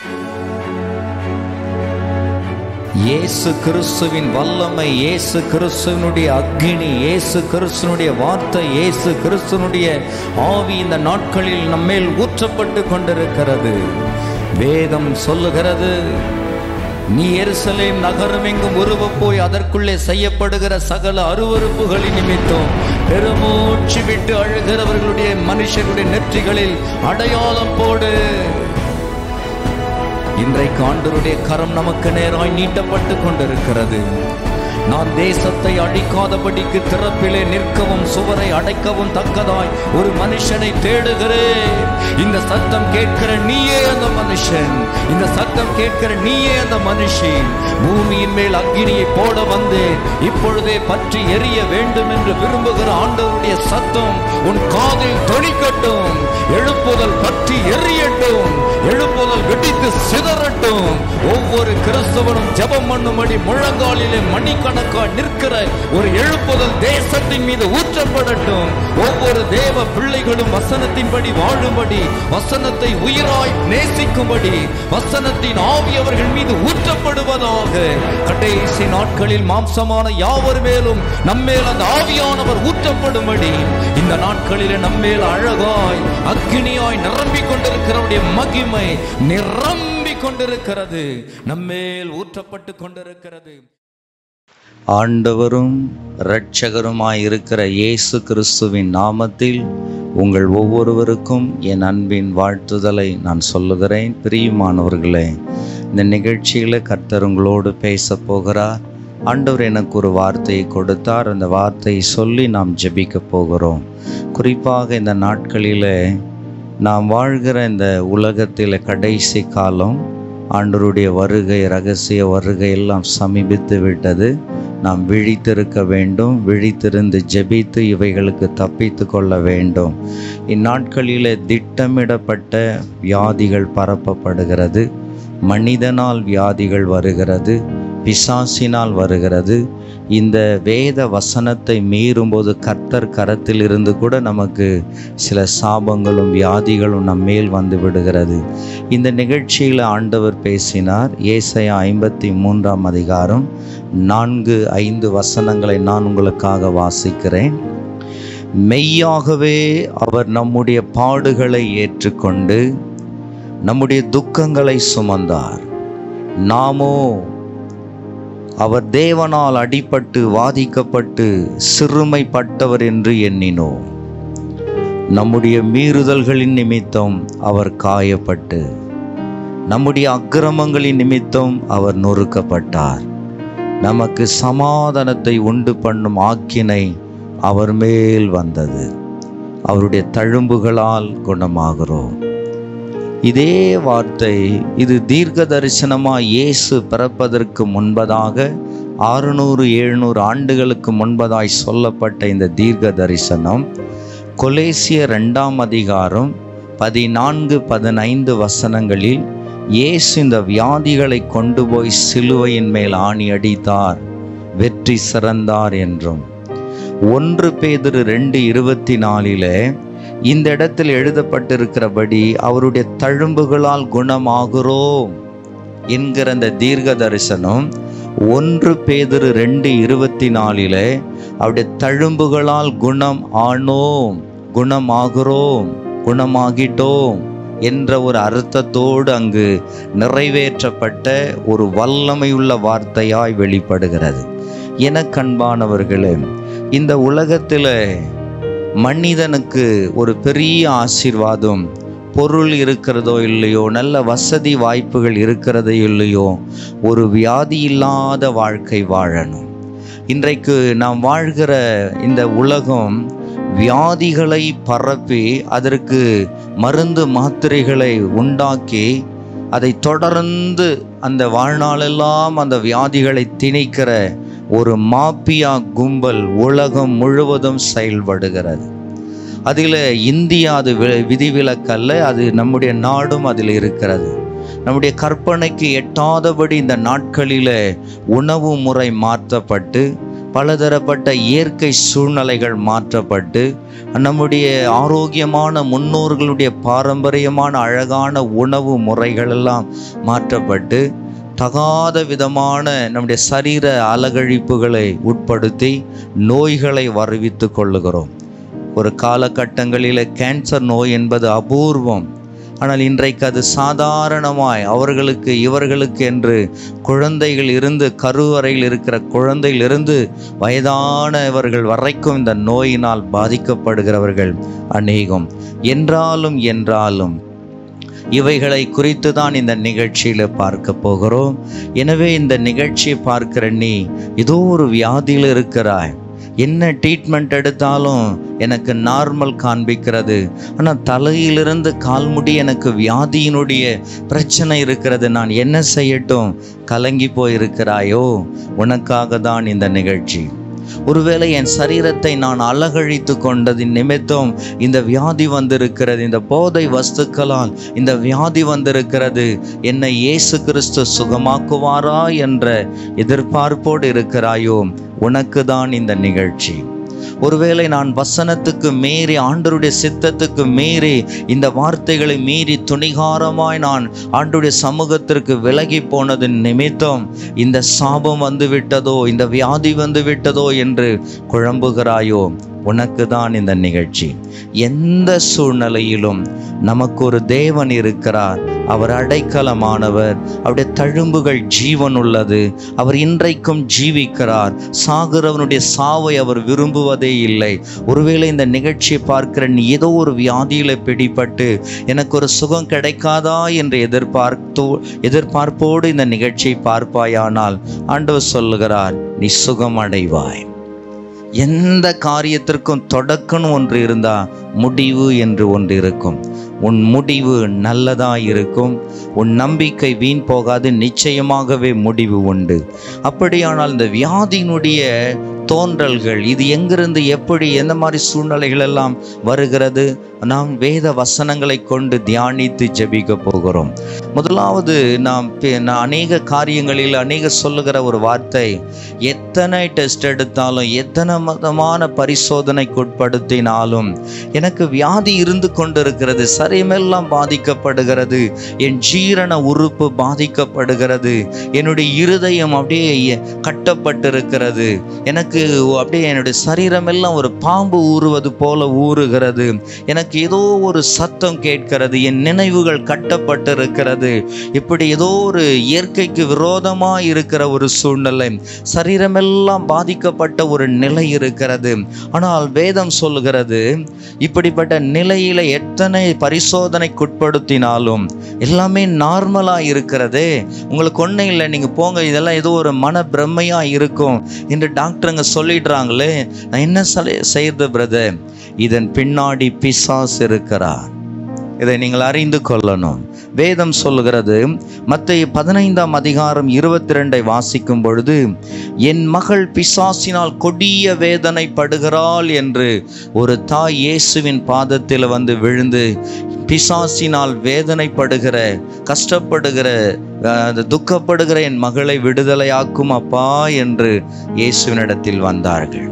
இயேசு கிறிஸ்துவின் வல்லமை இயேசு கிறிஸ்துவனுடைய அக்னி இயேசு கிறிஸ்துவனுடைய வார்த்தை இயேசு கிறிஸ்துவனுடைய ஆவி இந்த நாட்களில் நம்மேல் ஊற்றப்பட்டு கொண்டிருக்கிறது வேதம் சொல்லுகிறது நீ எருசலேம் நகரம் எங்கும் உருவ போய் அதற்குள்ளே செய்யப்படுகிற சகல அருவருப்புகளின் நிமித்தம் பெருமூச்சு விட்டு அழுகிறவர்களுடைய மனுஷருடைய நெற்றிகளில் அடையாளம் போடு இன்றைக்கு ஆண்டவருடைய கரம் நமக்கு நேராய் நீட்டப்பட்டு கொண்டிருக்கிறது நான் தேசத்தை அழிக்காதபடிக்கு திறப்பிலே நிற்கவும் சுவரை அடைக்கவும் தக்கதாய் ஒரு மனுஷனை தேடுகிறேன் இந்த சத்தம் கேட்கிற நீயே அந்த மனுஷன் இந்த சத்தம் கேட்கிற நீயே அந்த மனுஷி பூமியின் மேல் அக்கினியை போட வந்தேன் இப்பொழுதே பற்றி எரிய வேண்டும் என்று விரும்புகிற ஆண்டவருடைய சத்தம் உன் காதில் தொனிக்கட்டும் எழுப்புதல் பற்றி எரியட்டும் எழுப்புதல் வெடித்து சிதறட்டும் ஒவ்வொரு கிறிஸ்தவனும் ஜெபம் பண்ணும்படி முழங்காலிலே மணிக்கணக்காய் நிற்கிற ஒரு எழுப்புதல் தேசத்தின் மீது ஊற்றப்படட்டும் ஒவ்வொரு தேவ பிள்ளைகளும் வசனத்தின்படி வாழும்படி வசனத்தை உயிராய் நேசிக்கும்படி வசனத்தின் ஆவி அவர்கள் மீது ஊற்றப்படுவதாக கடைசி நாட்களில் மாம்சமான யாவர் மேலும் நம்மேல் அந்த ஆவியானவர் ஊற்றப்படும்படி இந்த நாட்களிலே நம்மேல் அழகாய் அக்னியாய் நிரம்பிக் கொண்டிருக்கிறவருடைய மகிமை நிரம்பிக் கொண்டிருக்கிறது நம்மேல் ஊற்றப்பட்டு கொண்டிருக்கிறது ஆண்டவரும் இரட்சகருமாய் இருக்கிற இயேசு கிறிஸ்துவின் நாமத்தில் உங்கள் ஒவ்வொருவருக்கும் என் அன்பின் வாழ்த்துதலை நான் சொல்லுகிறேன் பிரியமானவர்களே இந்த நிகழ்ச்சியில் கர்த்தர் உங்களோடு பேச போகிறார் ஆண்டவர் எனக்கு ஒரு வார்த்தையை கொடுத்தார் அந்த வார்த்தையை சொல்லி நாம் ஜெபிக்க போகிறோம் குறிப்பாக இந்த நாட்களில் நாம் வாழ்கிற இந்த உலகத்தில் கடைசி காலம் ஆண்டவருடைய வருகை ரகசிய வருகை எல்லாம் சமீபித்து விட்டது நாம் விழித்திருக்க வேண்டும் விழித்திருந்து ஜெபித்து இவைகளுக்கு தப்பித்து கொள்ள வேண்டும் இந்நாட்களிலே திட்டமிடப்பட்ட வியாதிகள் பரப்பப்படுகிறது மனிதனால் வியாதிகள் வருகிறது பிசாசினால் வருகிறது இந்த வேத வசனத்தை மீறும்போது கர்த்தர் கரத்தில் இருந்து கூட நமக்கு சில சாபங்களும் வியாதிகளும் நம் மேல் வந்து விடுகிறது இந்த நிகழ்ச்சியில் ஆண்டவர் பேசினார் ஏசையா ஐம்பத்தி மூன்றாம் அதிகாரம் நான்கு ஐந்து வசனங்களை நான் உங்களுக்காக வாசிக்கிறேன் மெய்யாகவே அவர் நம்முடைய பாடுகளை ஏற்றுக்கொண்டு நம்முடைய துக்கங்களை சுமந்தார் நாமோ அவர் தேவனால் அடிபட்டு வாதிக்கப்பட்டு சிறுமைப்பட்டவர் என்று எண்ணினோம் நம்முடைய மீறுதல்களின் நிமித்தம் அவர் காயப்பட்டு நம்முடைய அக்கிரமங்களின் நிமித்தம் அவர் நொறுக்கப்பட்டார் நமக்கு சமாதானத்தை உண்டு பண்ணும் ஆக்கினை அவர் மேல் வந்தது அவருடைய தழும்புகளால் குணமாகிறோம் இதே வார்த்தை இது தீர்க்க தரிசனமா இயேசு பிறப்பதற்கு முன்பதாக ஆறுநூறு எழுநூறு ஆண்டுகளுக்கு முன்பதாய் சொல்லப்பட்ட இந்த தீர்க்க தரிசனம் கொலேசிய ரெண்டாம் அதிகாரம் பதினான்கு பதினைந்து வசனங்களில் இயேசு இந்த வியாதிகளை கொண்டு போய் சிலுவையின் மேல் ஆணி அடித்தார் வெற்றி சிறந்தார் என்றும் ஒன்று பேதிரு ரெண்டு இருபத்தி நாலிலே இந்த இடத்தில் எழுதப்பட்டிருக்கிறபடி அவருடைய தழும்புகளால் குணமாகிறோம் என்கிற அந்த தீர்க்க தரிசனம் ஒன்று பேதிரு ரெண்டு இருபத்தி நாலிலே அவருடைய தழும்புகளால் குணம் ஆனோம் குணமாகிறோம் குணமாகிட்டோம் என்ற ஒரு அர்த்தத்தோடு அங்கு நிறைவேற்றப்பட்ட ஒரு வல்லமையுள்ள வார்த்தையாய் வெளிப்படுகிறது என கண்பானவர்களே இந்த உலகத்தில் மனிதனுக்கு ஒரு பெரிய ஆசீர்வாதம் பொருள் இருக்கிறதோ இல்லையோ நல்ல வசதி வாய்ப்புகள் இருக்கிறதோ இல்லையோ ஒரு வியாதி இல்லாத வாழ்க்கை வாழணும் இன்றைக்கு நாம் வாழ்கிற இந்த உலகம் வியாதிகளை பரப்பி அதற்கு மருந்து மாத்திரைகளை உண்டாக்கி அதை தொடர்ந்து அந்த வாழ்நாளெல்லாம் அந்த வியாதிகளை திணிக்கிற ஒரு மாப்பியா கும்பல் உலகம் முழுவதும் செயல்படுகிறது அதில் இந்தியா அது வி- விதிவிலக்கல்ல அது நம்முடைய நாடும் அதில் இருக்கிறது நம்முடைய கற்பனைக்கு எட்டாதபடி இந்த நாட்களில் உணவு முறை மாற்றப்பட்டு பலதரப்பட்ட இயற்கை சூழ்நிலைகள் மாற்றப்பட்டு நம்முடைய ஆரோக்கியமான முன்னோர்களுடைய பாரம்பரியமான அழகான உணவு முறைகள் எல்லாம் மாற்றப்பட்டு தகாத விதமான நம்முடைய சரீர அலகழிப்புகளை உட்படுத்தி நோய்களை வருவித்து கொள்ளுகிறோம் ஒரு காலகட்டங்களில் கேன்சர் நோய் என்பது அபூர்வம் ஆனால் இன்றைக்கு அது சாதாரணமாய் அவர்களுக்கு இவர்களுக்கு என்று குழந்தைகள் இருந்து கருவறையில் இருக்கிற குழந்தையிலிருந்து வயதானவர்கள் வரைக்கும் இந்த நோயினால் பாதிக்கப்படுகிறவர்கள் அநேகம் என்றாலும் என்றாலும் இவைகளை குறித்து தான் இந்த நிகழ்ச்சியில் பார்க்க போகிறோம் எனவே இந்த நிகழ்ச்சியை பார்க்கிற நீ ஏதோ ஒரு வியாதியில் இருக்கிறாய் என்ன ட்ரீட்மெண்ட் எடுத்தாலும் எனக்கு நார்மல் காண்பிக்கிறது ஆனால் தலையிலிருந்து கால்முடி எனக்கு வியாதியினுடைய பிரச்சனை இருக்கிறது நான் என்ன செய்யட்டும் கலங்கி போயிருக்கிறாயோ உனக்காக தான் இந்த நிகழ்ச்சி ஒருவேளை என் சரீரத்தை நான் அலகழித்து கொண்டதின் நிமித்தம் இந்த வியாதி வந்திருக்கிறது இந்த போதை வஸ்துக்களால் இந்த வியாதி வந்திருக்கிறது என்னை இயேசு கிறிஸ்து சுகமாக்குவாரா என்ற எதிர்பார்ப்போடு இருக்கிறாயோ உனக்கு தான் இந்த நிகழ்ச்சி ஒருவேளை நான் வசனத்துக்கு மீறி ஆண்டருடைய சித்தத்துக்கு மீறி இந்த வார்த்தைகளை மீறி துணிகாரமாய் நான் ஆண்டுடைய சமூகத்திற்கு விலகி போனதன் நிமித்தம் இந்த சாபம் வந்து விட்டதோ இந்த வியாதி வந்து விட்டதோ என்று குழம்புகிறாயோ உனக்கு தான் இந்த நிகழ்ச்சி எந்த சூழ்நிலையிலும் நமக்கு ஒரு தேவன் இருக்கிறார் அவர் அடைக்கலமானவர் அவருடைய தழும்புகள் ஜீவன் உள்ளது அவர் இன்றைக்கும் ஜீவிக்கிறார் சாகிறவனுடைய சாவை அவர் விரும்புவதே இல்லை ஒருவேளை இந்த நிகழ்ச்சியை பார்க்கிற நீ ஏதோ ஒரு வியாதியில பிடிபட்டு எனக்கு ஒரு சுகம் கிடைக்காதா என்று எதிர்பார்த்தோ எதிர்பார்ப்போடு இந்த நிகழ்ச்சியை பார்ப்பாயானால் ஆண்டவர் சொல்லுகிறார் நீ சுகம் அடைவாய் எந்த காரியத்திற்கும் தொடக்கம்னு ஒன்று இருந்தா முடிவு என்று ஒன்று இருக்கும் உன் முடிவு நல்லதா இருக்கும் உன் நம்பிக்கை வீண் போகாது நிச்சயமாகவே முடிவு உண்டு அப்படியானால் இந்த வியாதியினுடைய தோன்றல்கள் இது எங்கிருந்து எப்படி எந்த மாதிரி சூழ்நிலைகள் எல்லாம் வருகிறது நாம் வேத வசனங்களை கொண்டு தியானித்து ஜெபிக்க போகிறோம் முதலாவது நாம் பே- நான் அநேக காரியங்களில் அநேக சொல்லுகிற ஒரு வார்த்தை எத்தனை டெஸ்ட் எடுத்தாலும் எத்தனை விதமான பரிசோதனைக்கு உட்படுத்தினாலும் எனக்கு வியாதி இருந்து கொண்டிருக்கிறது சரீரமெல்லாம் பாதிக்கப்படுகிறது என் ஜீரண உறுப்பு பாதிக்கப்படுகிறது என்னுடைய இருதயம் அப்படியே கட்டப்பட்டிருக்கிறது எனக்கு அப்படியே என்னுடைய சரீரமெல்லாம் ஒரு பாம்பு ஊறுவது போல ஊறுகிறது எனக்கு ஏதோ ஒரு சத்தம் கேட்கிறது என் நினைவுகள் கட்டப்பட்டிருக்கிறது இப்படி ஏதோ ஒரு இயற்கைக்கு விரோதமா இருக்கிற ஒரு சூழ்நிலை சரீரமெல்லாம் பாதிக்கப்பட்ட ஒரு நிலை இருக்கிறது ஆனால் வேதம் சொல்லுகிறது இப்படிப்பட்ட நிலையில எத்தனை பரிசோதனைக்குட்படுத்தினாலும் எல்லாமே நார்மலா இருக்கிறதே உங்களுக்கு ஒன்றும் இல்லை நீங்க போங்க இதெல்லாம் ஏதோ ஒரு மன பிரம்மையா இருக்கும் என்று டாக்டருங்க சொல்லிடுறாங்களே நான் என்ன சொல்ல செய்யறது பிரதர் இதன் பின்னாடி பிசாஸ் இருக்கிறார் இதை நீங்கள் அறிந்து கொள்ளணும் வேதம் சொல்லுகிறது மத்திய பதினைந்தாம் அதிகாரம் இருபத்தி ரெண்டை வாசிக்கும் பொழுது என் மகள் பிசாசினால் கொடிய வேதனைப்படுகிறாள் என்று ஒரு தாய் இயேசுவின் பாதத்தில் வந்து விழுந்து பிசாசினால் வேதனைப்படுகிற கஷ்டப்படுகிற அஹ், அந்த துக்கப்படுகிற என் மகளை விடுதலையாக்கும் அப்பா என்று இயேசுவினிடத்தில் வந்தார்கள்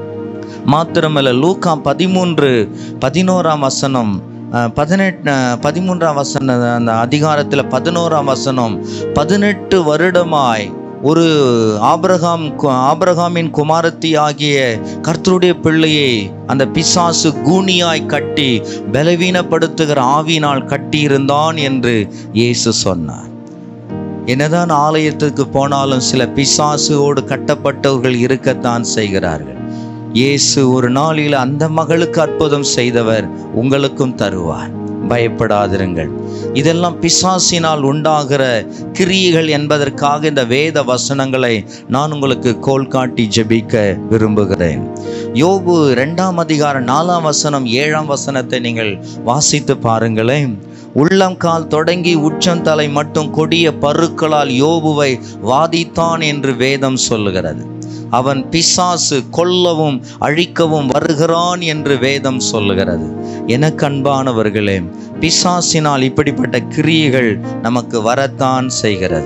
மாத்திரமல்ல லூக்கா பதிமூன்று பதினோராம் வசனம் அஹ், பதினெட்டு அஹ், பதிமூன்றாம் வசன அந்த அதிகாரத்தில் பதினோராம் வசனம் பதினெட்டு வருடமாய் ஒரு ஆபிரகாம் கு- ஆபிரகாமின் குமாரத்தி ஆகிய கர்த்தருடைய பிள்ளையை அந்த பிசாசு கூனியாய் கட்டி பலவீனப்படுத்துகிற ஆவியினால் கட்டியிருந்தான் என்று இயேசு சொன்னார் என்னதான் ஆலயத்துக்கு போனாலும் சில பிசாசுவோடு கட்டப்பட்டவர்கள் இருக்கத்தான் செய்கிறார்கள் இயேசு ஒரு நாளில் அந்த மகளுக்கு அற்புதம் செய்தவர் உங்களுக்கும் தருவார் பயப்படாதிருங்கள் இதெல்லாம் பிசாசினால் உண்டாகிற கிரியைகள் என்பதற்காக இந்த வேத வசனங்களை நான் உங்களுக்கு கோல் காட்டி ஜெபிக்க விரும்புகிறேன் யோபு இரண்டாம் அதிகாரம் நாலாம் வசனம் ஏழாம் வசனத்தை நீங்கள் வாசித்து பாருங்களேன் உள்ளம் கால் தொடங்கி உச்சந்தலை மட்டும் கொடிய பருக்களால் யோபுவை வாதித்தான் என்று வேதம் சொல்லுகிறது அவன் பிசாசு கொல்லவும் அழிக்கவும் வருகிறான் என்று வேதம் சொல்லுகிறது எனக்கு அன்பானவர்களே பிசாசினால் இப்படிப்பட்ட கிரியைகள் நமக்கு வரத்தான் செய்கிறது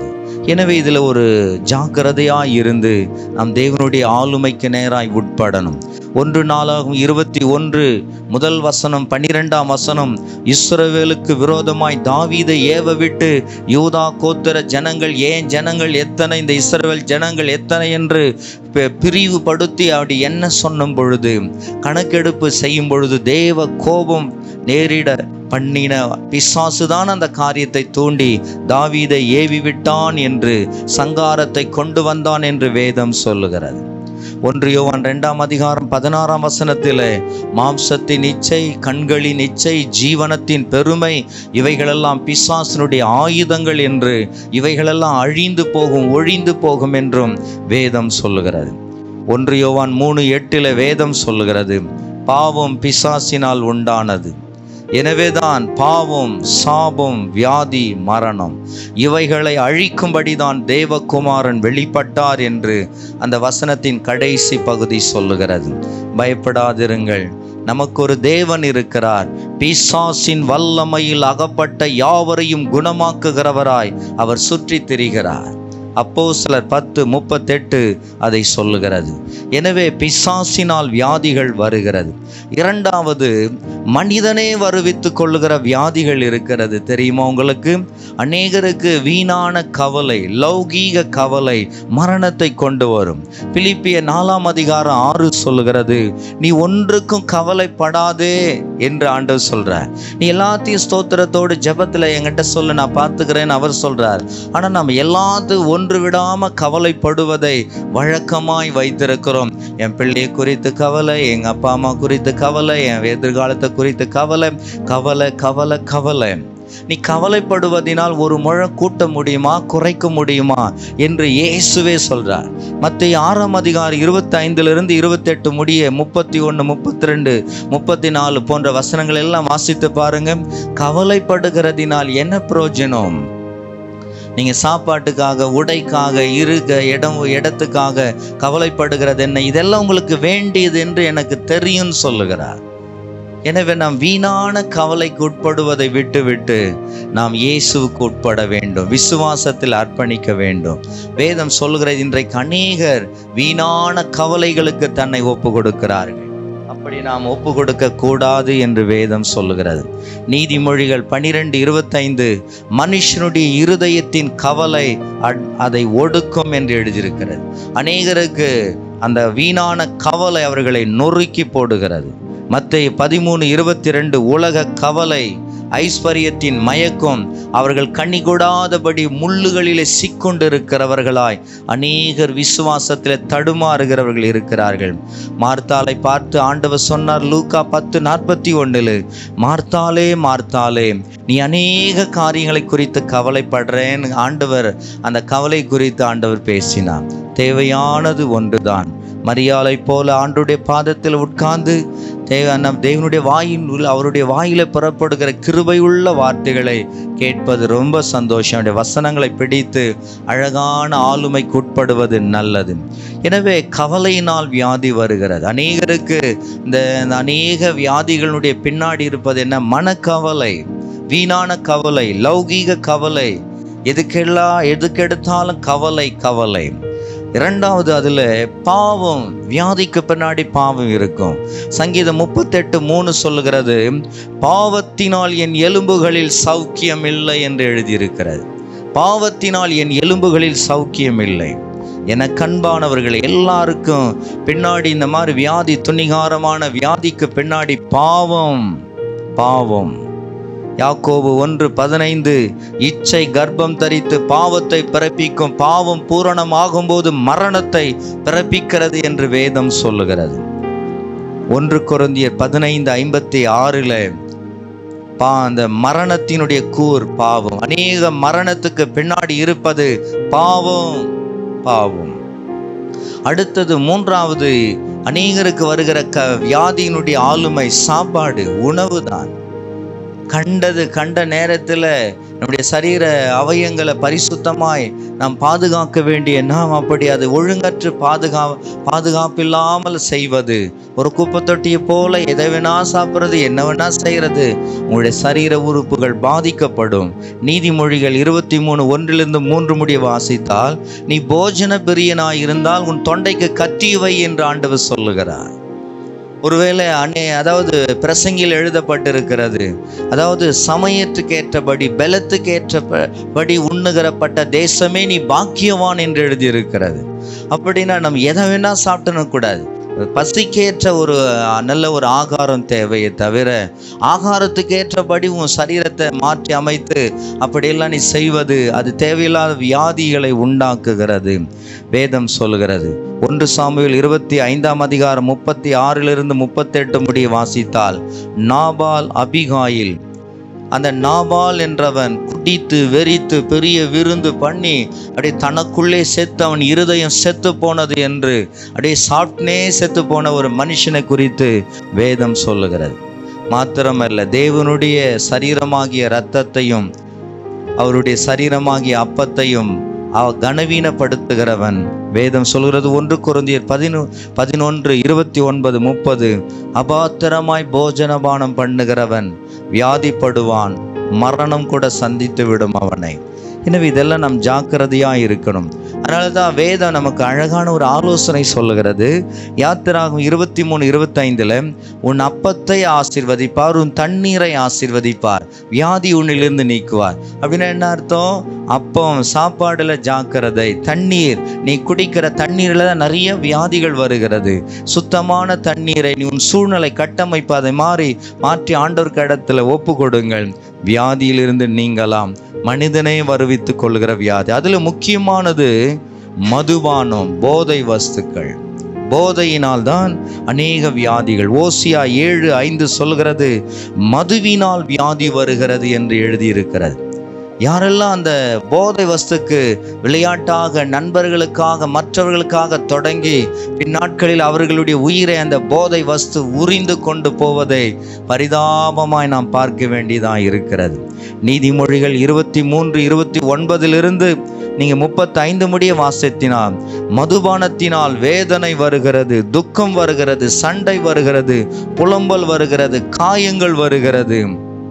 எனவே இதில் ஒரு ஜாக்கிரதையாய் இருந்து நாம் தேவனுடைய ஆளுமைக்கு நேராய் உட்படணும் ஒன்று நாளாகும் இருபத்தி ஒன்று முதல் வசனம் பன்னிரெண்டாம் வசனம் இஸ்ரவேலுக்கு விரோதமாய் தாவீதை ஏவ விட்டு யூதா கோத்திர ஜனங்கள் ஏன் ஜனங்கள் எத்தனை இந்த இஸ்ரவேல் ஜனங்கள் எத்தனை என்று பி- பிரிவுபடுத்தி அப்படி என்ன சொன்னும் பொழுது கணக்கெடுப்பு செய்யும் பொழுது தேவ கோபம் நேரிட பண்ணின பிசாசுதான் அந்த காரியத்தை தூண்டி தாவீதை ஏவி விட்டான் என்று சங்காரத்தை கொண்டு வந்தான் என்று வேதம் சொல்லுகிறது ஒன்று யோவான் இரண்டாம் அதிகாரம் பதினாறாம் வசனத்திலே மாம்சத்தின் இச்சை கண்களின் இச்சை ஜீவனத்தின் பெருமை இவைகளெல்லாம் பிசாசனுடைய ஆயுதங்கள் என்று இவைகளெல்லாம் அழிந்து போகும் ஒழிந்து போகும் என்றும் வேதம் சொல்லுகிறது ஒன்று யோவான் மூணு எட்டில் வேதம் சொல்லுகிறது பாவம் பிசாசினால் உண்டானது எனவேதான் பாவம் சாபம் வியாதி மரணம் இவைகளை அழிக்கும்படிதான் தேவகுமாரன் வெளிப்பட்டார் என்று அந்த வசனத்தின் கடைசி பகுதி சொல்லுகிறது பயப்படாதிருங்கள் நமக்கு ஒரு தேவன் இருக்கிறார் பிசாசின் வல்லமையில் அகப்பட்ட யாவரையும் குணமாக்குகிறவராய் அவர் சுற்றித் திரிகிறார் அப்போ சிலர் பத்து முப்பத்தெட்டு அதை சொல்லுகிறது எனவே பிசாசினால் வியாதிகள் வருகிறது இரண்டாவது மனிதனே வருவித்து கொள்ளுகிற வியாதிகள் இருக்கிறது தெரியுமா உங்களுக்கு அநேகருக்கு வீணான கவலை லௌகீக கவலை மரணத்தை கொண்டு வரும் பிலிப்பிய நாலாம் அதிகாரம் ஆறு சொல்லுகிறது நீ ஒன்றுக்கும் கவலைப்படாதே என்று ஆண்டவர் சொல்றார் நீ எல்லாத்தையும் ஸ்தோத்திரத்தோடு ஜெபத்துல என்கிட்ட சொல்லு நான் பார்த்துக்கிறேன்னு அவர் சொல்றார் ஆனா நம்ம எல்லாத்தையும் ஒன்று விடாம கவலைப்படுவதை வழக்கமாய் வைத்திருக்கிறோம் என் பிள்ளையை குறித்து கவலை எங்க அப்பா அம்மா குறித்து கவலை என் எதிர்காலத்தை குறித்து கவலை கவலை கவலை கவலை நீ கவலைப்படுவதினால் ஒரு முழம் கூட்ட முடியுமா குறைக்க முடியுமா என்று இயேசுவே சொல்றார் மத்திய ஆறாம் அதிகாரம் இருபத்தி ஐந்திலிருந்து இருபத்தெட்டு முடிய முப்பத்தி ஒன்று முப்பத்தி ரெண்டு முப்பத்தி நாலு போன்ற வசனங்கள் எல்லாம் வாசித்து பாருங்க கவலைப்படுகிறதினால் என்ன பிரயோஜனம் நீங்க சாப்பாட்டுக்காக உடைக்காக இருக்க இடம் இடத்துக்காக கவலைப்படுகிறது என்ன இதெல்லாம் உங்களுக்கு வேண்டியது என்று எனக்கு தெரியும்னு சொல்லுகிறார் எனவே நாம் வீணான கவலைக்கு உட்படுவதை விட்டுவிட்டு நாம் இயேசுவுக்கு உட்பட வேண்டும் விசுவாசத்தில் அர்ப்பணிக்க வேண்டும் வேதம் சொல்லுகிறது இன்றைக்கு அநேகர் வீணான கவலைகளுக்கு தன்னை ஒப்பு கொடுக்கிறார்கள் அப்படி நாம் ஒப்பு கொடுக்க கூடாது என்று வேதம் சொல்லுகிறது நீதிமொழிகள் பனிரெண்டு இருபத்தைந்து மனுஷனுடைய இருதயத்தின் கவலை அட்- அதை ஒடுக்கும் என்று எழுதியிருக்கிறது அநேகருக்கு அந்த வீணான கவலை அவர்களை நொறுக்கி போடுகிறது மத்திய பதிமூணு இருபத்தி ரெண்டு உலக கவலை ஐஸ்வர்யத்தின் மயக்கம் அவர்கள் கண்ணிகூடாதபடி முள்ளுகளிலே சிக்கொண்டிருக்கிறவர்களாய் அநேகர் விசுவாசத்தில் தடுமாறுகிறவர்கள் இருக்கிறார்கள் மார்த்தாலை பார்த்து ஆண்டவர் சொன்னார் லூக்கா பத்து நாற்பத்தி ஒன்றில் மார்த்தாலே மார்த்தாலே நீ அநேக காரியங்களை குறித்து கவலைப்படுறேன்னு ஆண்டவர் அந்த கவலை குறித்து ஆண்டவர் பேசினார் தேவையானது ஒன்றுதான் மரியாதை போல ஆண்டுடைய பாதத்தில் உட்கார்ந்து தேவ நம் தேவனுடைய வாயின் உள்ள அவருடைய வாயில புறப்படுகிற கிருபையுள்ள வார்த்தைகளை கேட்பது ரொம்ப சந்தோஷம் அவருடைய வசனங்களை பிடித்து அழகான ஆளுமைக்கு உட்படுவது நல்லது எனவே கவலையினால் வியாதி வருகிறது அநேகருக்கு இந்த இந்த அநேக வியாதிகளுடைய பின்னாடி இருப்பது என்ன மனக்கவலை வீணான கவலை லௌகீக கவலை எதுக்கெல்லாம் எதுக்கெடுத்தாலும் கவலை கவலை இரண்டாவது அதுல பாவம் வியாதிக்கு பின்னாடி பாவம் இருக்கும் சங்கீதம் முப்பத்தெட்டு மூணு சொல்லுகிறது பாவத்தினால் என் எலும்புகளில் சௌக்கியம் இல்லை என்று எழுதியிருக்கிறது பாவத்தினால் என் எலும்புகளில் சௌக்கியம் இல்லை என கண்பானவர்கள் எல்லாருக்கும் பின்னாடி இந்த மாதிரி வியாதி துணிகாரமான வியாதிக்கு பின்னாடி பாவம் பாவம் யாக்கோபு ஒன்று பதினைந்து இச்சை கர்ப்பம் தரித்து பாவத்தை பிறப்பிக்கும் பாவம் பூரணமாகும் போது மரணத்தை பிறப்பிக்கிறது என்று வேதம் சொல்லுகிறது ஒன்று கொருந்தியர் பதினைந்து ஐம்பத்தி ஆறுல பா அந்த மரணத்தினுடைய கூர் பாவம் அநேக மரணத்துக்கு பின்னாடி இருப்பது பாவம் பாவம் அடுத்தது மூன்றாவது அநேகருக்கு வருகிற க வியாதியினுடைய ஆளுமை சாப்பாடு உணவு தான் கண்டது கண்ட நேரத்தில் நம்முடைய சரீர அவயங்களை பரிசுத்தமாய் நாம் பாதுகாக்க வேண்டிய நாம் அப்படி அது ஒழுங்கற்று பாதுகா பாதுகாப்பில்லாமல் செய்வது ஒரு குப்பை தொட்டியை போல எதை வேணா சாப்பிட்றது என்ன வேணா செய்கிறது உங்களுடைய சரீர உறுப்புகள் பாதிக்கப்படும் நீதிமொழிகள் இருபத்தி மூணு ஒன்றிலிருந்து மூன்று முடிய வாசித்தால் நீ போஜன பிரியனாய் இருந்தால் உன் தொண்டைக்கு கத்தி வை என்று ஆண்டவர் சொல்லுகிறார் ஒருவேளை அன்னை அதாவது பிரசங்கில் எழுதப்பட்டிருக்கிறது அதாவது சமயத்துக்கு ஏற்றபடி பலத்துக்கு ஏற்றபடி உண்ணுகிறப்பட்ட தேசமே நீ பாக்கியவான் என்று எழுதியிருக்கிறது அப்படின்னா நம்ம எதை வேணா சாப்பிடணும் கூடாது பசிக்கேற்ற ஒரு அஹ், நல்ல ஒரு ஆகாரம் தேவையே தவிர ஆகாரத்துக்கு ஏற்றபடி உன் சரீரத்தை மாற்றி அமைத்து அப்படியெல்லாம் நீ செய்வது அது தேவையில்லாத வியாதிகளை உண்டாக்குகிறது வேதம் சொல்கிறது ஒன்று சாமுவேல் இருபத்தி ஐந்தாம் அதிகாரம் முப்பத்தி ஆறிலிருந்து முப்பத்தெட்டு முடிய வாசித்தால் நாபால் அபிகாயில் அந்த நாபால் என்றவன் குடித்து வெறித்து பெரிய விருந்து பண்ணி அப்படியே தனக்குள்ளே செத்து அவன் இருதயம் செத்து போனது என்று அப்படியே சாப்பிட்னே செத்து போன ஒரு மனுஷனை குறித்து வேதம் சொல்லுகிறது மாத்திரமல்ல தேவனுடைய சரீரமாகிய இரத்தத்தையும் அவருடைய சரீரமாகிய அப்பத்தையும் அவ கனவீனப்படுத்துகிறவன் வேதம் சொல்கிறது ஒன்று குருந்தியர் பதினொ பதினொன்று இருபத்தி ஒன்பது முப்பது அபாத்திரமாய் போஜனபானம் பண்ணுகிறவன் வியாதிப்படுவான் மரணம் கூட சந்தித்து விடும் அவனை எனவே இதெல்லாம் நாம் ஜாக்கிரதையா இருக்கணும் அதனால தான் வேதம் நமக்கு அழகான ஒரு ஆலோசனை சொல்லுகிறது யாத்திராகும் இருபத்தி மூணு இருபத்தைந்துல உன் அப்பத்தை ஆசிர்வதிப்பார் உன் தண்ணீரை ஆசிர்வதிப்பார் வியாதி உன்னிலிருந்து நீக்குவார் அப்படின்னா என்ன அர்த்தம் அப்பம் சாப்பாடுல ஜாக்கிரதை தண்ணீர் நீ குடிக்கிற தண்ணீர்ல தான் நிறைய வியாதிகள் வருகிறது சுத்தமான தண்ணீரை நீ உன் சூழ்நிலை கட்டமைப்பு அதை மாறி மாற்றி ஆண்டவர் இடத்துல ஒப்பு கொடுங்கள் வியாதியிலிருந்து நீங்கலாம் மனிதனை வருவித்துக் கொள்கிற வியாதி அதுல முக்கியமானது மதுபானம் போதை வஸ்துக்கள் போதையினால் தான் அநேக வியாதிகள் ஓசியா ஏழு ஐந்து சொல்கிறது மதுவினால் வியாதி வருகிறது என்று எழுதியிருக்கிறது யாரெல்லாம் அந்த போதை வஸ்துக்கு விளையாட்டாக நண்பர்களுக்காக மற்றவர்களுக்காக தொடங்கி பின்னாட்களில் அவர்களுடைய உயிரை அந்த போதை வஸ்து உரிந்து கொண்டு போவதை பரிதாபமாய் நாம் பார்க்க வேண்டியதாக இருக்கிறது நீதிமொழிகள் இருபத்தி மூன்று இருபத்தி ஒன்பதிலிருந்து நீங்க முப்பத்தி ஐந்து முடிய வாசித்தினால் மதுபானத்தினால் வேதனை வருகிறது துக்கம் வருகிறது சண்டை வருகிறது புலம்பல் வருகிறது காயங்கள் வருகிறது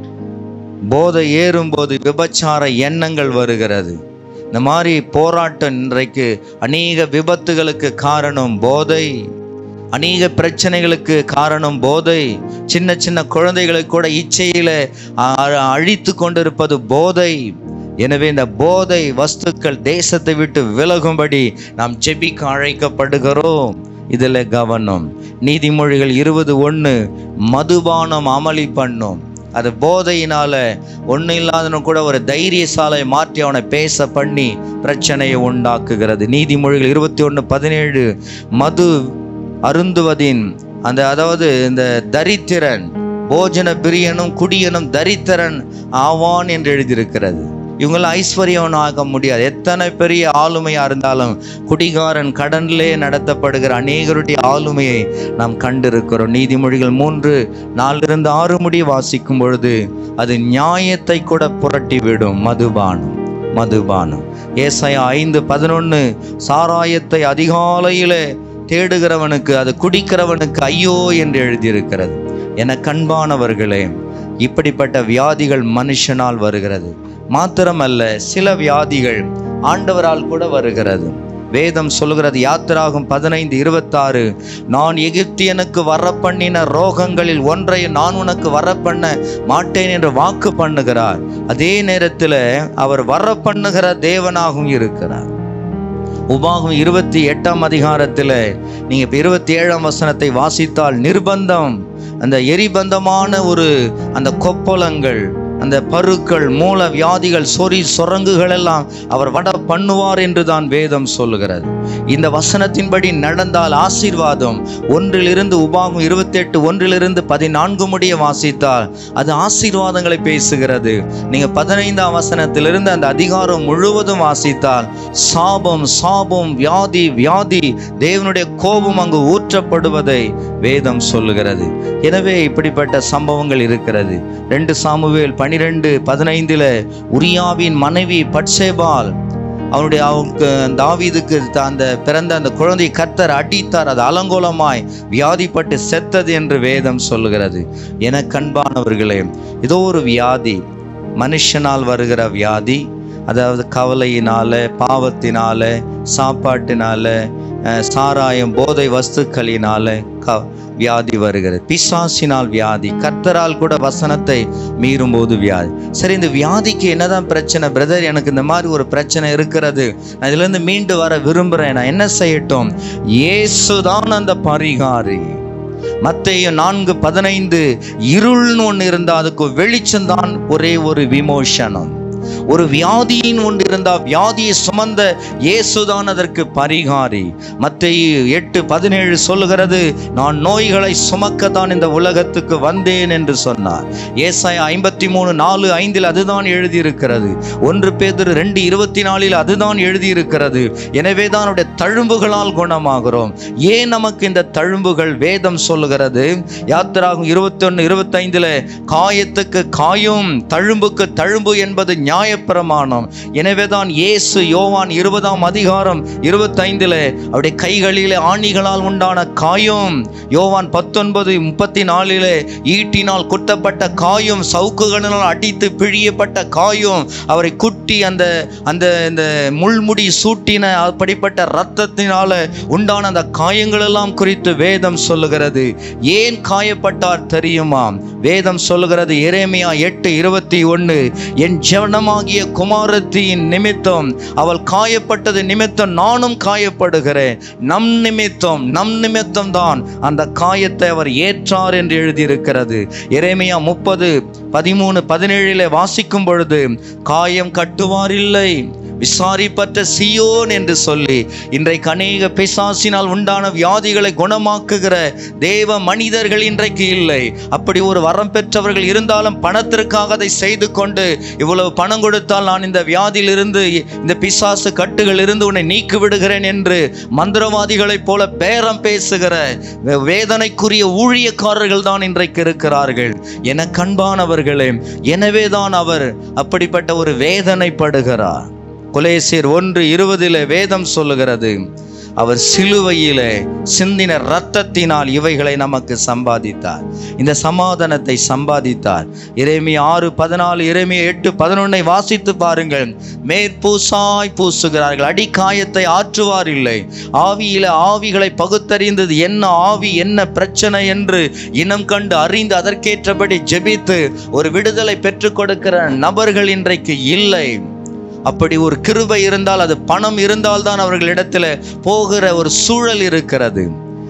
போதை ஏறும்போது விபச்சார எண்ணங்கள் வருகிறது இந்த மாதிரி போராட்டம் இன்றைக்கு அநேக விபத்துகளுக்கு காரணம் போதை அநேக பிரச்சனைகளுக்கு காரணம் போதை சின்ன சின்ன குழந்தைகளை கூட இச்சையில அ- அழித்து கொண்டிருப்பது போதை எனவே இந்த போதை வஸ்துக்கள் தேசத்தை விட்டு விலகும்படி நாம் ஜெபிக்க அழைக்கப்படுகிறோம் இதில் கவனம் நீதிமொழிகள் இருபது ஒன்று மதுபானம் அமளி பண்ணும் அது போதையினால ஒன்றும் இல்லாதவனும் கூட ஒரு தைரியசாலை மாற்றி அவனை பேச பண்ணி பிரச்சனையை உண்டாக்குகிறது நீதிமொழிகள் இருபத்தி ஒன்று பதினேழு மது அருந்துவதின் அந்த அதாவது இந்த தரித்திரன் போஜன பிரியனும் குடியனும் தரித்திரன் ஆவான் என்று எழுதியிருக்கிறது இவங்களாம் ஐஸ்வர்யவன் ஆக முடியாது எத்தனை பெரிய ஆளுமையா இருந்தாலும் குடிகாரன் கடனிலே நடத்தப்படுகிற அநேகருடைய ஆளுமையை நாம் கண்டிருக்கிறோம் நீதிமொழிகள் மூன்று நாலிருந்து ஆறு முடி வாசிக்கும் பொழுது அது நியாயத்தை கூட புரட்டி விடும் மதுபானம் மதுபானம் ஏசாயா ஐந்து பதினொன்று சாராயத்தை அதிகாலையிலே தேடுகிறவனுக்கு அது குடிக்கிறவனுக்கு ஐயோ என்று எழுதியிருக்கிறது என கண்பானவர்களே இப்படிப்பட்ட வியாதிகள் மனுஷனால் வருகிறது மாத்திரமல்ல சில வியாதிகள் ஆண்டவரால் கூட வருகிறது வேதம் சொல்கிறது யாத்திராகும் பதினைந்து இருபத்தாறு நான் எகிப்தியனுக்கு வரப்பண்ணின ரோகங்களில் ஒன்றை நான் உனக்கு வரப்பண்ண மாட்டேன் என்று வாக்கு பண்ணுகிறார் அதே நேரத்தில் அவர் வரப்பண்ணுகிற தேவனாகவும் இருக்கிறார் உபாகம் இருபத்தி எட்டாம் அதிகாரத்தில் நீங்க இப்ப இருபத்தி ஏழாம் வசனத்தை வாசித்தால் நிர்பந்தம் அந்த எரிபந்தமான ஒரு அந்த கொப்பளங்கள் அந்த பருக்கள் மூல வியாதிகள் சொறி சொரங்குகள் எல்லாம் அவர் வட பண்ணுவார் என்று தான் வேதம் சொல்லுகிறது இந்த வசனத்தின்படி நடந்தால் ஆசீர்வாதம் ஒன்றிலிருந்து உபாகம் இருபத்தி எட்டு ஒன்றிலிருந்து பதினான்கு முடிய வாசித்தால் அது ஆசீர்வாதங்களை பேசுகிறது நீங்க பதினைந்தாம் வசனத்திலிருந்து அந்த அதிகாரம் முழுவதும் வாசித்தால் சாபம் சாபம் வியாதி வியாதி தேவனுடைய கோபம் அங்கு ஊற்றப்படுவதை வேதம் சொல்லுகிறது எனவே இப்படிப்பட்ட சம்பவங்கள் இருக்கிறது ரெண்டு சாமுவேல் பனிரெண்டு பதினைந்துல உரியாவின் மனைவி பட்சேபால் அவனுடைய அவனுக்கு தாவீதுக்கு த- அந்த பிறந்த அந்த குழந்தை கர்த்தர் அடித்தார் அது அலங்கோலமாய் வியாதிப்பட்டு செத்தது என்று வேதம் சொல்லுகிறது என கண்பானவர்களே ஏதோ ஒரு வியாதி மனுஷனால் வருகிற வியாதி அதாவது கவலையினால பாவத்தினால சாப்பாட்டினால அஹ், சாராயம் போதை வஸ்துக்களினால க வியாதி வருகிறது பிசாசினால் வியாதி கர்த்தரால் கூட வசனத்தை மீறும்போது வியாதி சரி இந்த வியாதிக்கு என்னதான் பிரச்சனை பிரதர் எனக்கு இந்த மாதிரி ஒரு பிரச்சனை இருக்கிறது நான் இதுல இருந்து மீண்டு வர விரும்புறேன் நான் என்ன செய்யட்டும் இயேசுதான் அந்த பரிகாரி மத்தேயு நான்கு பதினைந்து இருள்னு ஒன்று இருந்தா அதுக்கு வெளிச்சம்தான் ஒரே ஒரு விமோசனம் ஒரு வியாதியின் ஒன்று இருந்தா வியாதியை சுமந்த இயேசுதான் அதற்கு பரிகாரி மத்தேயு எட்டு பதினேழு சொல்லுகிறது நான் நோய்களை சுமக்க தான் இந்த உலகத்துக்கு வந்தேன் என்று சொன்னார் ஏசாயா ஐம்பத்தி மூணு நாலு ஐந்தில் அதுதான் எழுதியிருக்கிறது ஒன்று பேதுரு ரெண்டு இருபத்தி நாலில் அதுதான் எழுதியிருக்கிறது எனவே தான் அவருடைய தழும்புகளால் குணமாகிறோம் ஏன் நமக்கு இந்த தழும்புகள் வேதம் சொல்லுகிறது யாத்திராகும் இருபத்தி ஒன்று இருபத்தைந்துல காயத்துக்கு காயும் தழும்புக்கு தழும்பு என்பது நியாயப்பிரமாணம் எனவே தான் இயேசு யோவான் இருபதாம் அதிகாரம் இருபத்தைந்துல அவருடைய கைகளிலே ஆணிகளால் உண்டான காயம் யோவான் பத்தொன்பது முப்பத்தி நாலிலே ஈட்டினால் குத்தப்பட்ட காயம் சவுக்குகளினால் அடித்து பிழியப்பட்ட காயம் அவரை குட்டி அந்த அந்த இந்த முள்முடி சூட்டின அப்படிப்பட்ட இரத்தத்தினால உண்டான அந்த காயங்கள் எல்லாம் குறித்து வேதம் சொல்லுகிறது ஏன் காயப்பட்டார் தெரியுமா வேதம் சொல்லுகிறது எரேமியா எட்டு இருபத்தி ஒன்று என் ஜனமாகிய குமாரத்தியின் நிமித்தம் அவள் காயப்பட்டது நிமித்தம் நானும் காயப்படுகிறேன் நம் நிமித்தம் நம் நிமித்தம் தான் அந்த காயத்தை அவர் ஏற்றார் என்று எழுதியிருக்கிறது எரேமியா முப்பது பதிமூணு பதினேழிலே வாசிக்கும் பொழுது காயம் கட்டுவாரில்லை விசாரிப்பற்ற சியோன் என்று சொல்லி இன்றைக்கு அநேக பிசாசினால் உண்டான வியாதிகளை குணமாக்குகிற தேவ மனிதர்கள் இன்றைக்கு இல்லை அப்படி ஒரு வரம் பெற்றவர்கள் இருந்தாலும் பணத்திற்காக அதை செய்து கொண்டு இவ்வளவு பணம் கொடுத்தால் நான் இந்த வியாதியிலிருந்து இந்த பிசாசு கட்டுகள் இருந்து உன்னை நீக்கி விடுகிறேன் என்று மந்திரவாதிகளைப் போல பேரம் பேசுகிற வே- வேதனைக்குரிய ஊழியக்காரர்கள் தான் இன்றைக்கு இருக்கிறார்கள் என கண்பானவர்களே எனவே தான் அவர் அப்படிப்பட்ட ஒரு வேதனைப்படுகிறார் கொலேசியர் ஒன்று இருபதிலே வேதம் சொல்லுகிறது அவர் சிலுவையிலே சிந்தின இரத்தத்தினால் இவைகளை நமக்கு சம்பாதித்தார் இந்த சமாதானத்தை சம்பாதித்தார் இறைமைய ஆறு பதினாலு இறைமைய எட்டு பதினொன்னை வாசித்து பாருங்கள் மேற்பூசாய் பூசுகிறார்கள் அடிக்காயத்தை ஆற்றுவார் இல்லை ஆவியில ஆவிகளை பகுத்தறிந்தது என்ன ஆவி என்ன பிரச்சனை என்று இனம் கண்டு அறிந்து அதற்கேற்றபடி ஜெபித்து ஒரு விடுதலை பெற்றுக் கொடுக்கிற நபர்கள் இன்றைக்கு இல்லை அப்படி ஒரு கிருபை இருந்தால் அது பணம் இருந்தால்தான் அவர்களிடத்துல போகிற ஒரு சூழல் இருக்கிறது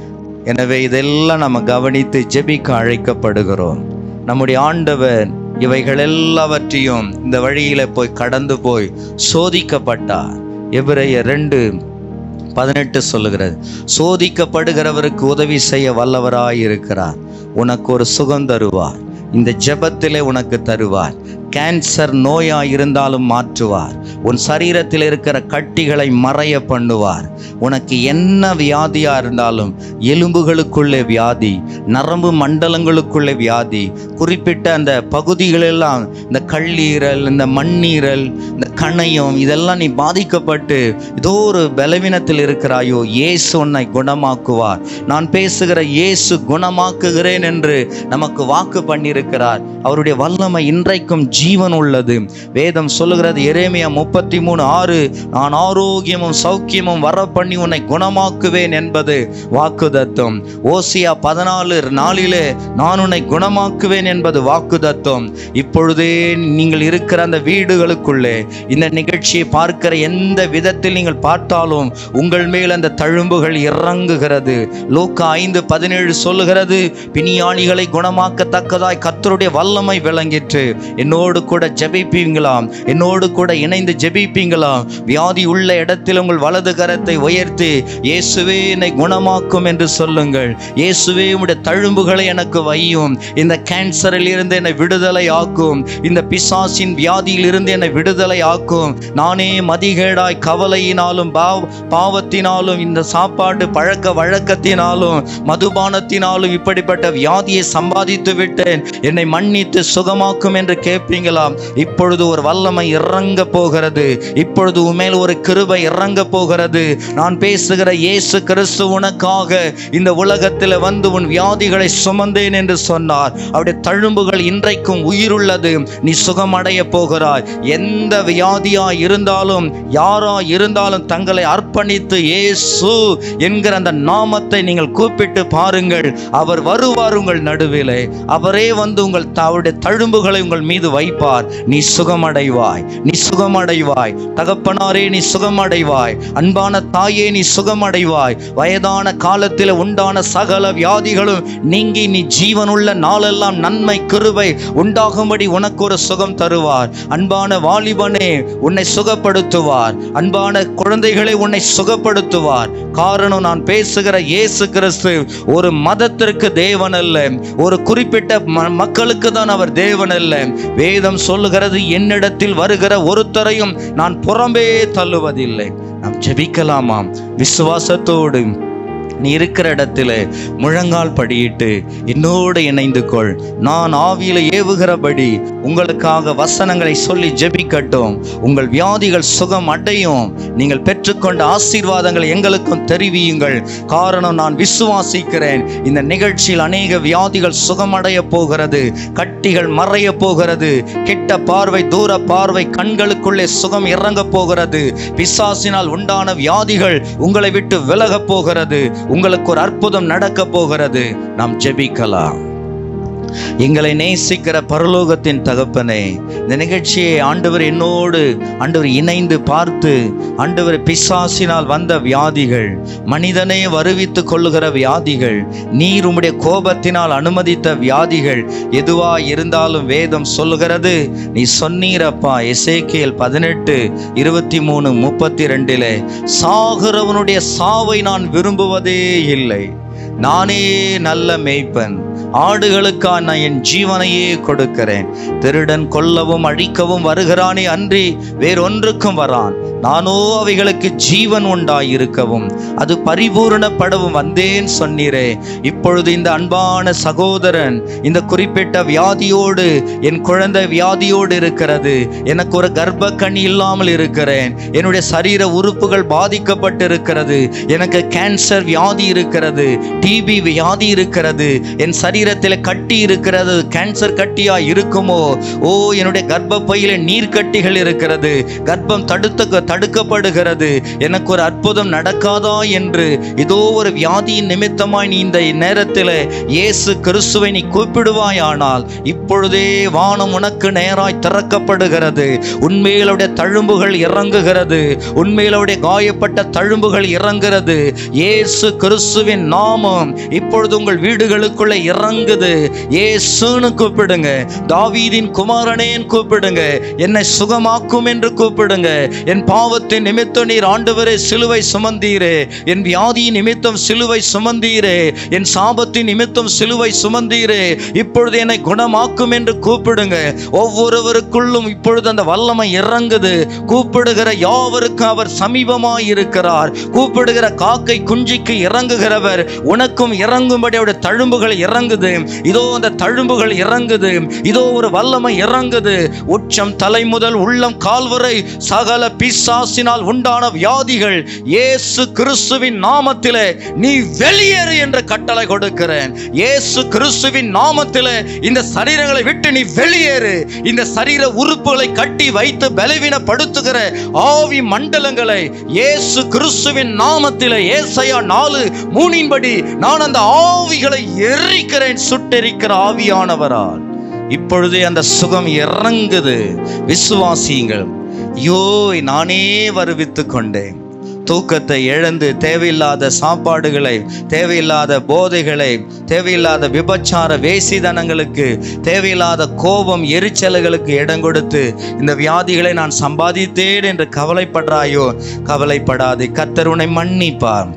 எனவே இதெல்லாம் நம்ம கவனித்து ஜெபிக்க அழைக்கப்படுகிறோம் நம்முடைய ஆண்டவர் இவைகள் எல்லாவற்றையும் இந்த வழியில போய் கடந்து போய் சோதிக்கப்பட்டார் எபிரேயர் ரெண்டு பதினெட்டு சொல்லுகிறது சோதிக்கப்படுகிறவருக்கு உதவி செய்ய வல்லவராய் இருக்கிறார் உனக்கு ஒரு சுகம் தருவார் இந்த ஜெபத்திலே உனக்கு தருவார் கேன்சர் நோயா இருந்தாலும் மாற்றுவார் உன் சரீரத்தில் இருக்கிற கட்டிகளை மறைய பண்ணுவார் உனக்கு என்ன வியாதியா இருந்தாலும் எலும்புகளுக்குள்ளே வியாதி நரம்பு மண்டலங்களுக்குள்ளே வியாதி குறிப்பிட்ட அந்த பகுதிகளெல்லாம் இந்த கல்லீரல் இந்த மண்ணீரல் இந்த கணையம் இதெல்லாம் நீ பாதிக்கப்பட்டு ஏதோ ஒரு பலவீனத்தில் இருக்கிறாயோ இயேசு உன்னை குணமாக்குவார் நான் பேசுகிற இயேசு குணமாக்குகிறேன் என்று நமக்கு வாக்கு பண்ணியிருக்கிறார் அவருடைய வல்லமை இன்றைக்கும் ஜீவன் உள்ளது வேதம் சொல்லுகிறது எரேமியா முப்பத்தி மூணு ஆறு நான் ஆரோக்கியமும் சௌக்கியமும் வர பண்ணி உன்னை குணமாக்குவேன் என்பது வாக்குதத்தம் ஓசியா பதினாலு நாளிலே நான் உன்னை குணமாக்குவேன் என்பது வாக்குதத்தம் இப்பொழுதே நீங்கள் இருக்கிற அந்த வீடுகளுக்குள்ளே இந்த நிகழ்ச்சியை பார்க்கிற எந்த விதத்தில் நீங்கள் பார்த்தாலும் உங்கள் மேல் அந்த தழும்புகள் இறங்குகிறது லூக்கா ஐந்து பதினேழு சொல்லுகிறது பிணியாளிகளை குணமாக்கத்தக்கதாய் கர்த்தருடைய வல்லமை விளங்கிற்று என்னோடு என்னோடு கூட ஜெபிப்பீங்களாம் என்னோடு கூட இணைந்து ஜெபிப்பீங்களாம் வியாதி உள்ள இடத்தில் உங்கள் வலது கரத்தை உயர்த்தி இயேசுவே என்னை குணமாக்கும் என்று சொல்லுங்கள் இயேசுவே உம்முடைய தழும்புகளை எனக்கு வையும் இந்த கேன்சரில் இருந்து என்னை விடுதலை ஆக்கும் இந்த பிசாசின் வியாதியில் இருந்து என்னை விடுதலை ஆக்கும் நானே மதிகேடாய் கவலையினாலும் பாவ பாவத்தினாலும் இந்த சாப்பாடு பழக்க வழக்கத்தினாலும் மதுபானத்தினாலும் இப்படிப்பட்ட வியாதியை சம்பாதித்து விட்டேன் என்னை மன்னித்து சுகமாக்கும் என்று கேட்பீங்களாம் இப்பொழுது ஒரு வல்லமை இறங்க போகிறது இப்பொழுது உமேல் ஒரு கிருபை இறங்க போகிறது நான் பேசுகிற இயேசு கிறிஸ்து உனக்காக இந்த உலகத்தில் வந்து உன் வியாதிகளை சுமந்தேன் என்று சொன்னார் அவருடைய தழும்புகள் இன்றைக்கும் உயிருள்ளது நீ சுகமடைய போகிறாய் எந்த வியாதியா இருந்தாலும் யாரா இருந்தாலும் தங்களை அர்ப்பணித்து இயேசு என்கிற அந்த நாமத்தை நீங்கள் கூப்பிட்டு பாருங்கள் அவர் வருவார் உங்கள் நடுவிலே அவரே வந்து உங்கள் த- அவருடைய தழும்புகளை உங்கள் மீது வைப்பார் நீ சுகமடைவாய் நீ சுகமடைவாய் தகப்பனாரே நீ சுகமடைவாய் அன்பான தாயே நீ சுகமடைவாய் வயதான காலத்தில் உண்டான சகல வியாதிகளும் நீங்கி நீ ஜீவனுள்ள நாளெல்லாம் நன்மை கிருபை உண்டாகும்படி உனக்கு ஒரு சுகம் தருவார் அன்பான வாலிபனே உன்னை சுகப்படுத்துவார் அன்பான குழந்தைகளை உன்னை சுகப்படுத்துவார் காரணம் நான் பேசுகிற இயேசு கிறிஸ்து ஒரு மதத்திற்கு தேவன் அல்ல ஒரு குறிப்பிட்ட ம- மக்களுக்கு தான் அவர் தேவன் அல்ல வேதம் சொல்லுகிறது என்னிடத்தில் வருகிற ஒருத்தரையும் நான் புறம்பே தள்ளுவதில்லை நாம் ஜெபிக்கலாமாம் விசுவாசத்தோடு நீ இருக்கிற இடத்துல முழங்கால் படியிட்டு என்னோடு இணைந்து கொள் நான் ஆவியில ஏவுகிறபடி உங்களுக்காக வசனங்களை சொல்லி ஜெபிக்கட்டும் உங்கள் வியாதிகள் சுகம் அடையும் நீங்கள் பெற்றுக்கொண்ட ஆசீர்வாதங்களை எங்களுக்கும் தெரிவியுங்கள் காரணம் நான் விசுவாசிக்கிறேன் இந்த நிகழ்ச்சியில் அநேக வியாதிகள் சுகமடைய போகிறது கட்டிகள் மறைய போகிறது கெட்ட பார்வை தூர பார்வை கண்களுக்குள்ளே சுகம் இறங்க போகிறது பிசாசினால் உண்டான வியாதிகள் உங்களை விட்டு விலகப் போகிறது உங்களுக்கு ஒரு அற்புதம் நடக்க போகிறது நாம் ஜெபிக்கலாம் எங்களை நேசிக்கிற பரலோகத்தின் தகப்பனே இந்த நிகழ்ச்சியை ஆண்டவர் என்னோடு ஆண்டவர் இணைந்து பார்த்து ஆண்டவர் பிசாசினால் வந்த வியாதிகள் மனிதனே வருவித்து கொள்ளுகிற வியாதிகள் நீர் உம்முடைய கோபத்தினால் அனுமதித்த வியாதிகள் எதுவா இருந்தாலும் வேதம் சொல்லுகிறது நீ சொன்னீரப்பா எசேக்கியல் பதினெட்டு இருபத்தி மூணு முப்பத்தி ரெண்டிலே சாகிறவனுடைய சாவை நான் விரும்புவதே இல்லை நானே நல்ல மேய்ப்பன் ஆடுகளுக்காக நான் என் ஜீவனையே கொடுக்கிறேன் திருடன் கொல்லவும் அழிக்கவும் வருகிறானே அன்றி வேறொன்றுக்கும் வரான் நானோ அவைகளுக்கு ஜீவன் உண்டாயிருக்கவும் அது பரிபூரணப்படவும் வந்தேன் சொன்னீரே இப்பொழுது இந்த அன்பான சகோதரன் இந்த குறிப்பிட்ட வியாதியோடு என் குழந்தை வியாதியோடு இருக்கிறது எனக்கு ஒரு கர்ப்ப கனி இல்லாமல் இருக்கிறேன் என்னுடைய சரீர உறுப்புகள் பாதிக்கப்பட்டிருக்கிறது எனக்கு கேன்சர் வியாதி இருக்கிறது டிபி வியாதி இருக்கிறது என் சரீரத்தில் கட்டி இருக்கிறது கேன்சர் கட்டியா இருக்குமோ ஓ என்னுடைய கர்ப்பப்பையில நீர் கட்டிகள் இருக்கிறது கர்ப்பம் தடுத்த தடுக்கப்படுகிறது எனக்கு ஒரு அற்புதம் நடக்காதா என்று இதோ ஒரு வியாதியின் நிமித்தமாய் நீ இந்த நேரத்தில் இயேசு கிறிஸ்துவை நீ கூப்பிடுவாயானால் இப்பொழுதே வானம் உனக்கு நேராய் திறக்கப்படுகிறது உண்மையிலுடைய தழும்புகள் இறங்குகிறது உண்மையிலுடைய காயப்பட்ட தழும்புகள் இறங்குகிறது இயேசு கிறிஸ்துவின் நாமம் இப்பொழுது உங்கள் வீடுகளுக்குள்ள இறங்குது இயேசுன்னு கூப்பிடுங்க தாவீதின் குமாரனேன்னு கூப்பிடுங்க என்னை சுகமாக்கும் என்று கூப்பிடுங்க என் பாவத்தின் நிமித்தம் நீர் ஆண்டவரே சிலுவை சுமந்தீரே என் வியாதியின் நிமித்தம் சிலுவை சுமந்தீரே என் சாபத்தின் நிமித்தம் சிலுவை சுமந்தீரே இப்பொழுது என்னை குணமாக்கும் என்று கூப்பிடுங்க ஒவ்வொருவருக்குள்ளும் இப்பொழுது அந்த வல்லமை இறங்குது கூப்பிடுகிற யாவருக்கும் அவர் சமீபமாய் இருக்கிறார் கூப்பிடுகிற காக்கை குஞ்சிக்கு இறங்குகிறவர் உனக்கும் இறங்கும்படி அவருடைய தழும்புகள் இறங்குது இதோ அந்த தழும்புகள் இறங்குது இதோ ஒரு வல்லமை இறங்குது உச்சம் தலை முதல் உள்ளம் கால்வரை சகல பிசாசினால் உண்டான வியாதிகள் இயேசு கிறிஸ்துவின் நாமத்திலே நீ வெளியேறு என்ற கட்டளை கொடுக்கிறேன் இயேசு கிறிஸ்துவின் நாமத்திலே இந்த சரீரங்களை விட்டு நீ வெளியேறு இந்த சரீர உறுப்புகளை கட்டி வைத்து பலவீனப்படுத்துகிற ஆவி மண்டலங்களை இயேசு கிறிஸ்துவின் நாமத்திலே ஏசையா நாலு மூணின்படி நான் அந்த ஆவிகளை எரிக்கிறேன் சுட்டெரிக்கிற ஆவியானவரால் இப்பொழுதே அந்த சுகம் இறங்குது விசுவாசியுங்கள் ஐயோ நானே வருவித்து கொண்டேன் தூக்கத்தை இழந்து தேவையில்லாத சாப்பாடுகளை தேவையில்லாத போதைகளை தேவையில்லாத விபச்சார வேசிதனங்களுக்கு தேவையில்லாத கோபம் எரிச்சல்களுக்கு இடம் கொடுத்து இந்த வியாதிகளை நான் சம்பாதித்தேன் என்று கவலைப்படுறாயோ கவலைப்படாதே கர்த்தர் உன்னை மன்னிப்பார்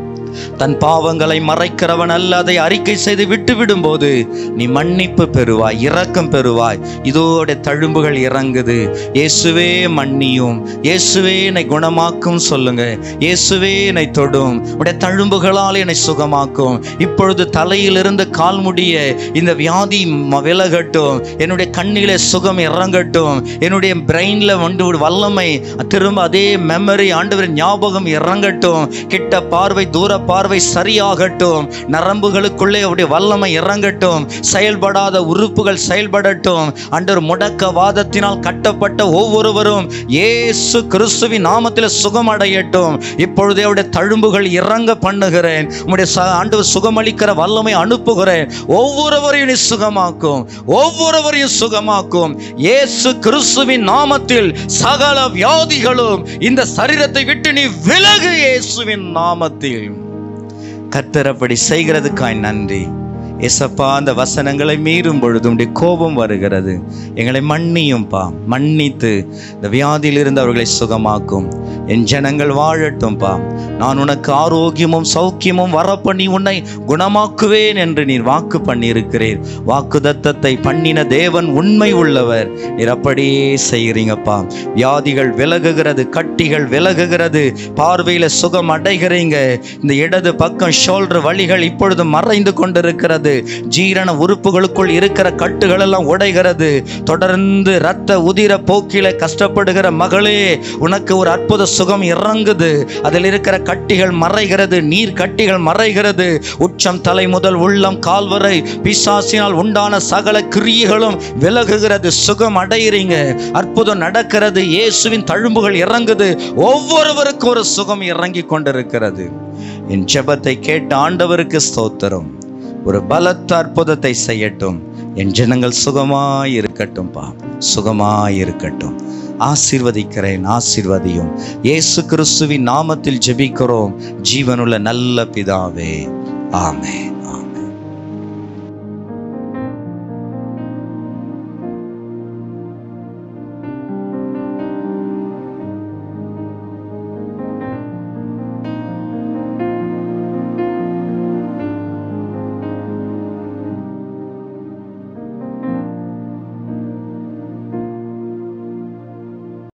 தன் பாவங்களை மறைக்கிறவன் அல்ல அதை அறிக்கை செய்து விட்டு விடும்போது நீ மன்னிப்பு பெறுவாய் இரக்கம் பெறுவாய் இதோட தழும்புகள் இறங்குது இயேசுவே மன்னியும் இயேசுவே என்னை குணமாக்கும் சொல்லுங்க இயேசுவே என்னை தொடும் உடைய தழும்புகளால் என்னை சுகமாக்கும் இப்பொழுது தலையிலிருந்து கால் முடிய இந்த வியாதி ம- விலகட்டும் என்னுடைய கண்ணிலே சுகம் இறங்கட்டும் என்னுடைய பிரெயின்ல வந்து ஒரு வல்லமை திரும்ப அதே மெமரி ஆண்டவரின் ஞாபகம் இறங்கட்டும் கிட்ட பார்வை தூர பார்வை சரியாகட்டும் நரம்புகளுக்குள்ளே அவருடைய வல்லமை இறங்கட்டும் செயல்படாத உறுப்புகள் செயல்படட்டும் அண்டர் முடக்க வாதத்தினால் கட்டப்பட்ட ஒவ்வொருவரும் இயேசு கிறிஸ்துவின் நாமத்தில் சுகம் அடையட்டும் இப்பொழுதே அவருடைய தழும்புகள் இறங்க பண்ணுகிறேன் உம்முடைய ச- ஆண்டவர் சுகமளிக்கிற வல்லமை அனுப்புகிறேன் ஒவ்வொருவரையும் நீ சுகமாக்கும் ஒவ்வொருவரையும் சுகமாக்கும் இயேசு கிறிஸ்துவின் நாமத்தில் சகல வியாதிகளும் இந்த சரீரத்தை விட்டு நீ விலகு இயேசுவின் நாமத்தில் கர்த்தர் அப்படி செய்கிறதுக்காய் நன்றி எசப்பா அந்த வசனங்களை மீறும் பொழுது உடைய கோபம் வருகிறது எங்களை மன்னியும்பா மன்னித்து இந்த வியாதியில் இருந்து அவர்களை சுகமாக்கும் என் ஜனங்கள் வாழட்டும்பா நான் உனக்கு ஆரோக்கியமும் சௌக்கியமும் வரப்பண்ணி உன்னை குணமாக்குவேன் என்று நீர் வாக்கு பண்ணியிருக்கிறீர் வாக்கு தத்தத்தை பண்ணின தேவன் உண்மை உள்ளவர் நீர் அப்படியே செய்கிறீங்கப்பா வியாதிகள் விலகுகிறது கட்டிகள் விலகுகிறது பார்வையில சுகம் அடைகிறீங்க இந்த இடது பக்கம் ஷோல்டர் வலிகள் இப்பொழுது மறைந்து கொண்டிருக்கிறது ஜீரண உறுப்புகளுக்குள் இருக்கிற கட்டுகள் எல்லாம் உடைகிறது தொடர்ந்து இரத்த உதிர போக்கில கஷ்டப்படுகிற மகளே உனக்கு ஒரு அற்புத சுகம் இறங்குது அதில் இருக்கிற கட்டிகள் மறைகிறது நீர் கட்டிகள் மறைகிறது உச்சம் தலை முதல் உள்ளம் கால் வரை பிசாசினால் உண்டான சகல கிரியைகளும் விலகுகிறது சுகம் அடைகிறீங்க அற்புதம் நடக்கிறது இயேசுவின் தழும்புகள் இறங்குது ஒவ்வொருவருக்கும் ஒரு சுகம் இறங்கி கொண்டிருக்கிறது என் ஜெபத்தை கேட்ட ஆண்டவருக்கு ஸ்தோத்திரம் ஒரு பலத்த அற்புதத்தை செய்யட்டும் என் ஜனங்கள் சுகமாய் இருக்கட்டும்பா சுகமாய் இருக்கட்டும் ஆசீர்வதிக்கிறேன் ஆசீர்வதியும் இயேசு கிறிஸ்துவின் நாமத்தில் ஜெபிக்கிறோம் ஜீவனுள்ள நல்ல பிதாவே ஆமென்